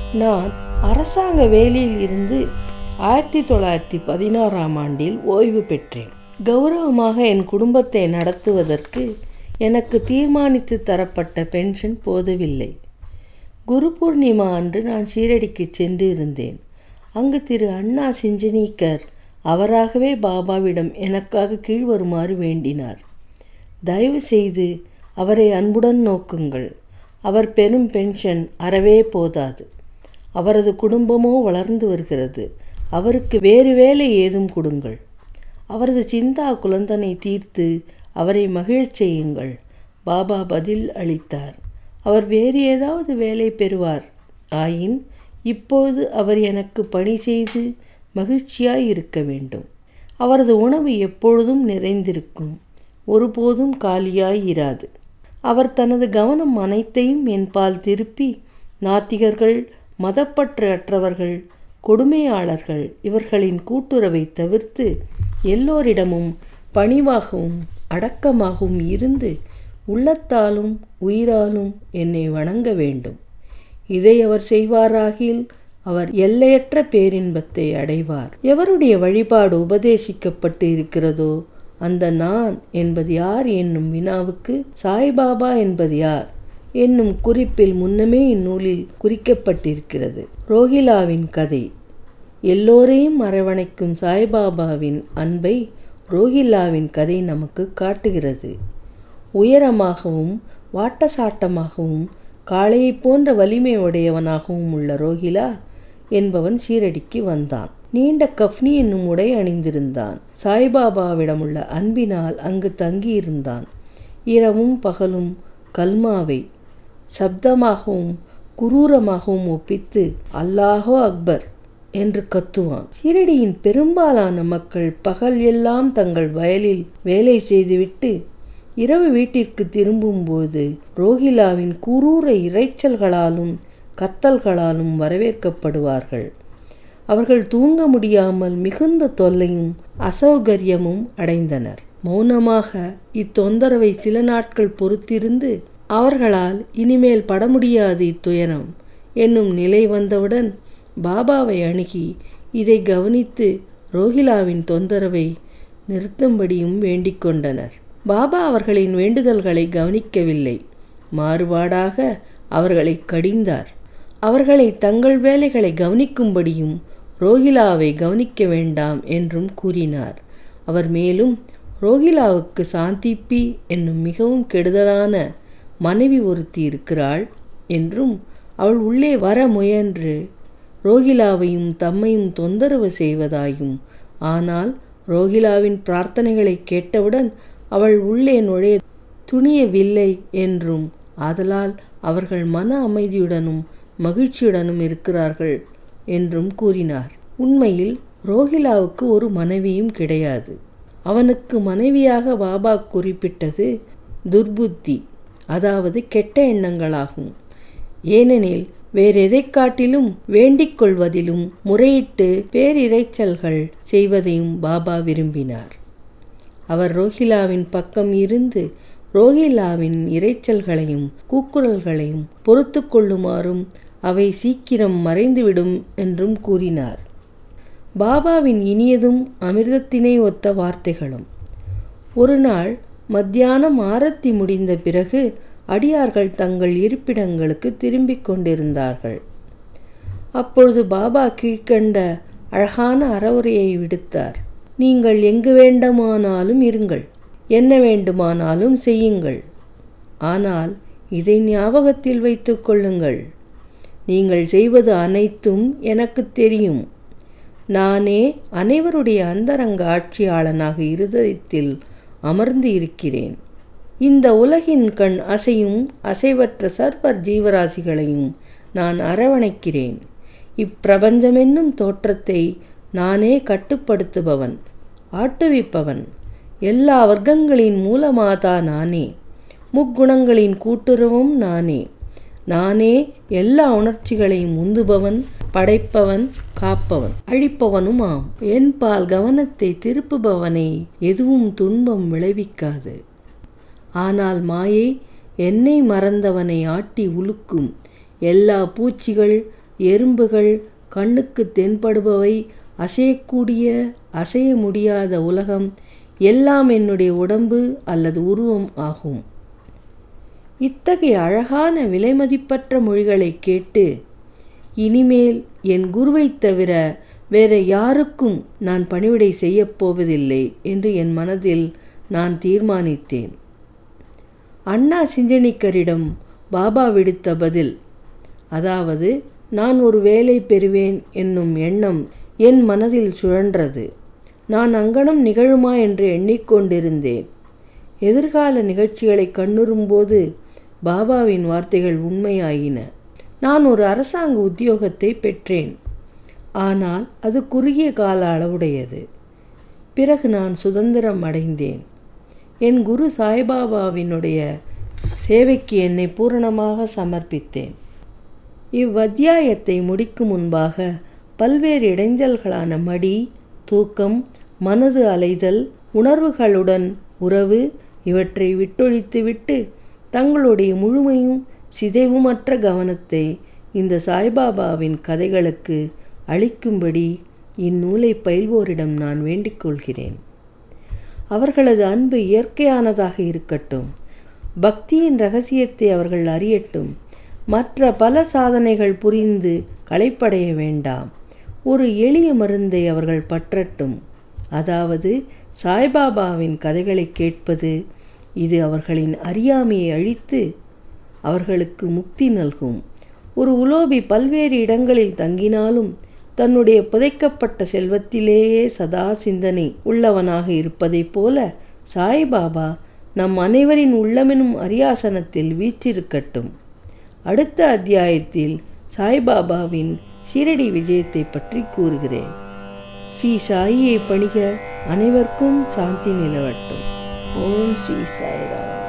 நான் அரசாங்க வேலையில் இருந்து ஆயிரத்தி தொள்ளாயிரத்தி பதினாறாம் ஆண்டில் ஓய்வு பெற்றேன் கௌரவமாக என் குடும்பத்தை நடத்துவதற்கு எனக்கு தீர்மானித்து தரப்பட்ட பென்ஷன் போதவில்லை குரு பூர்ணிமா அன்று நான் ஷீரடிக்கு சென்று இருந்தேன் அங்கு திரு அண்ணா சிஞ்சனீக்கர் அவராகவே பாபாவிடம் எனக்காக கீழ்வருமாறு வேண்டினார் தயவு செய்து அவரை அன்புடன் நோக்குங்கள் அவர் பெரும் பென்ஷன் அறவே போதாது அவரது குடும்பமோ வளர்ந்து வருகிறது அவருக்கு வேறு வேலை ஏதும் கொடுங்கள் அவரது சிந்தா குலந்தனை தீர்த்து அவரை மகிழச் செய்யுங்கள் பாபா பதில் அளித்தார் அவர் வேறு ஏதாவது வேலை பெறுவார் ஆயின் இப்போது அவர் எனக்கு பணி செய்து மகிழ்ச்சியாய் இருக்க வேண்டும் அவரது உணவு எப்பொழுதும் நிறைந்திருக்கும் ஒருபோதும் காலியாய் இராது அவர் தனது கவனம் அனைத்தையும் என்பால் திருப்பி நாத்திகர்கள் மதப்பற்று அற்றவர்கள் கொடுமையாளர்கள் இவர்களின் கூட்டுறவை தவிர்த்து எல்லோரிடமும் பணிவாகவும் அடக்கமாகவும் இருந்து உள்ளத்தாலும் உயிராலும் என்னை வணங்க வேண்டும் இதை அவர் செய்வாராகில் அவர் எல்லையற்ற பேரின்பத்தை அடைவார் எவருடைய வழிபாடு உபதேசிக்கப்பட்டு இருக்கிறதோ அந்த நான் என்பது யார் என்னும் வினாவுக்கு சாய்பாபா என்பது யார் என்னும் குறிப்பில் முன்னமே இந்நூலில் குறிக்கப்பட்டிருக்கிறது ரோஹிலாவின் கதை எல்லோரையும் அரவணைக்கும் சாய்பாபாவின் அன்பை ரோஹில்லாவின் கதை நமக்கு காட்டுகிறது உயரமாகவும் வாட்டசாட்டமாகவும் காளையைப் போன்ற வலிமை உடையவனாகவும் உள்ள ரோஹிலா என்பவன் ஷீரடிக்கு வந்தான் நீண்ட கஃப்னி என்னும் உடை அணிந்திருந்தான் சாய்பாபாவிடமுள்ள அன்பினால் அங்கு தங்கியிருந்தான் இரவும் பகலும் கல்மாவை சப்தமாகவும் குரூரமாகவும் ஒப்பித்து அல்லாஹோ அக்பர் என்று கத்துவான் ஷிரடியின் பெரும்பாலான மக்கள் பகல் எல்லாம் தங்கள் வயலில் வேலை செய்துவிட்டு இரவு வீட்டிற்கு திரும்பும்போது ரோஹிலாவின் குரூர இரைச்சல்களாலும் கத்தல்களாலும் வரவேற்கப்படுவார்கள் அவர்கள் தூங்க முடியாமல் மிகுந்த தொல்லையும் அசௌகரியமும் அடைந்தனர் மௌனமாக இத்தொந்தரவை சில நாட்கள் பொறுத்திருந்து அவர்களால் இனிமேல் பட முடியாது இத்துயரம் என்னும் நிலை வந்தவுடன் பாபாவை அணுகி இதை கவனித்து ரோஹிலாவின் தொந்தரவை நிறுத்தும்படியும் வேண்டிக் கொண்டனர் பாபா அவர்களின் வேண்டுதல்களை கவனிக்கவில்லை மாறுபாடாக அவர்களை கடிந்தார் அவர்களை தங்கள் வேலைகளை கவனிக்கும்படியும் ரோஹிலாவை கவனிக்க வேண்டாம் என்றும் கூறினார் அவர் மேலும் ரோஹிலாவுக்கு சாந்திப்பி என்னும் மிகவும் கெடுதலான மனைவி ஒருத்தி இருக்கிறாள் என்றும் அவள் உள்ளே வர முயன்று ரோஹிலாவையும் தம்மையும் தொந்தரவு செய்வதாயும் ஆனால் ரோஹிலாவின் பிரார்த்தனைகளை கேட்டவுடன் அவள் உள்ளே நுழைய துணியவில்லை என்றும் ஆதலால் அவர்கள் மன அமைதியுடனும் மகிழ்ச்சியுடனும் இருக்கிறார்கள் என்றும் கூறினார் உண்மையில் ரோஹிலாவுக்கு ஒரு மனைவியும் கிடையாது அவனுக்கு மனைவியாக பாபா குறிப்பிட்டது துர்புத்தி அதாவது கெட்ட எண்ணங்களாகும் ஏனெனில் வேறெதை காட்டிலும் வேண்டிக் கொள்வதிலும் முறையிட்டு பேரிரைச்சல்கள் செய்வதையும் பாபா விரும்பினார் அவர் ரோஹிலாவின் பக்கம் இருந்து ரோஹிலாவின் இரைச்சல்களையும் கூக்குரல்களையும் பொறுத்து கொள்ளுமாறும் அவை சீக்கிரம் மறைந்துவிடும் என்றும் கூறினார் பாபாவின் இனியதும் அமிர்தத்தினை ஒத்த வார்த்தைகளும் ஒரு நாள் மத்தியானம் ஆரத்தி முடிந்த பிறகு அடியார்கள் தங்கள் இருப்பிடங்களுக்கு திரும்பிக் கொண்டிருந்தார்கள் அப்பொழுது பாபா கீழ்கண்ட அழகான அறவுரையை விடுத்தார் நீங்கள் எங்கு வேண்டுமானாலும் இருங்கள் என்ன வேண்டுமானாலும் செய்யுங்கள் ஆனால் இதை ஞாபகத்தில் வைத்துக் கொள்ளுங்கள் நீங்கள் செய்வது அனைத்தும் எனக்கு தெரியும் நானே அனைவருடைய அந்தரங்க ஆட்சியாளனாக இருதயத்தில் அமர்ந்து இருக்கிறேன் இந்த உலகின் கண் அசையும் அசைவற்ற சர்வர் ஜீவராசிகளையும் நான் அரவணைக்கிறேன் இப்பிரபஞ்சமென்னும் தோற்றத்தை நானே கட்டுப்படுத்துபவன் ஆட்டுவிப்பவன் எல்லா வர்க்கங்களின் மூலமாதா நானே முக்குணங்களின் கூட்டுறவும் நானே நானே எல்லா உணர்ச்சிகளையும் உந்துபவன் படைப்பவன் காப்பவன் அழிப்பவனும் ஆம் என்பால் கவனத்தை திருப்புபவனை எதுவும் துன்பம் விளைவிக்காது ஆனால் மாயை என்னை மறந்தவனை ஆட்டி உலுக்கும் எல்லா பூச்சிகள் எறும்புகள் கண்ணுக்கு தென்படுபவை அசையக்கூடிய அசைய முடியாத உலகம் எல்லாம் என்னுடைய உடம்பு அல்லது உருவம் ஆகும் இத்தகைய அழகான விலைமதிப்பற்ற மொழிகளை கேட்டு இனிமேல் என் குருவைத் தவிர வேற யாருக்கும் நான் பணிவிடை செய்யப் போவதில்லை என்று என் மனதில் நான் தீர்மானித்தேன் அண்ணா சிஞ்சனிக்கரிடம் பாபா விடுத்த பதில் அதாவது நான் ஒரு வேலை பெறுவேன் என்னும் எண்ணம் என் மனதில் சுழன்றது நான் அங்கனம் நிகழுமா என்று எண்ணிக்கொண்டிருந்தேன் எதிர்கால நிகழ்ச்சிகளை கண்ணுறும்போது பாபாவின் வார்த்தைகள் உண்மையாயின நான் ஒரு அரசாங்க உத்தியோகத்தை பெற்றேன் ஆனால் அது குறுகிய கால அளவுடையது பிறகு நான் சுதந்திரம் அடைந்தேன் என் குரு சாய்பாபாவினுடைய சேவைக்கு என்னை பூரணமாக சமர்ப்பித்தேன் இவ்வத்தியாயத்தை முடிக்கும் முன்பாக பல்வேறு இடைஞ்சல்களான மடி தூக்கம் மனது அலைதல் உணர்வுகளுடன் உறவு இவற்றை விட்டொழித்துவிட்டு தங்களுடைய முழுமையும் சிதைவுமற்ற கவனத்தை இந்த சாய்பாபாவின் கதைகளுக்கு அளிக்கும்படி இந்நூலை பயில்வோரிடம் நான் வேண்டிக் கொள்கிறேன் அவர்களது அன்பு இயற்கையானதாக இருக்கட்டும் பக்தியின் ரகசியத்தை அவர்கள் அறியட்டும் மற்ற பல சாதனைகள் புரிந்து களைப்படைய வேண்டாம் ஒரு எளிய மருந்தை அவர்கள் பற்றட்டும் அதாவது சாய்பாபாவின் கதைகளை கேட்பது இது அவர்களின் அறியாமையை அழித்து அவர்களுக்கு முக்தி நல்கும் ஒரு உலோபி பல்வேறு இடங்களில் தங்கினாலும் தன்னுடைய புதைக்கப்பட்ட செல்வத்திலேயே சதா சிந்தனை உள்ளவனாக இருப்பதைப் போல சாய்பாபா நம் அனைவரின் உள்ளமெனும் அரியாசனத்தில் வீற்றிருக்கட்டும் அடுத்த அத்தியாயத்தில் சாய்பாபாவின் ஷிரடி விஜயத்தை பற்றி கூறுகிறேன் ஸ்ரீ சாயியை பணிக அனைவருக்கும் சாந்தி நிலவட்டும் ஓம் ஸ்ரீ சாய்ராம்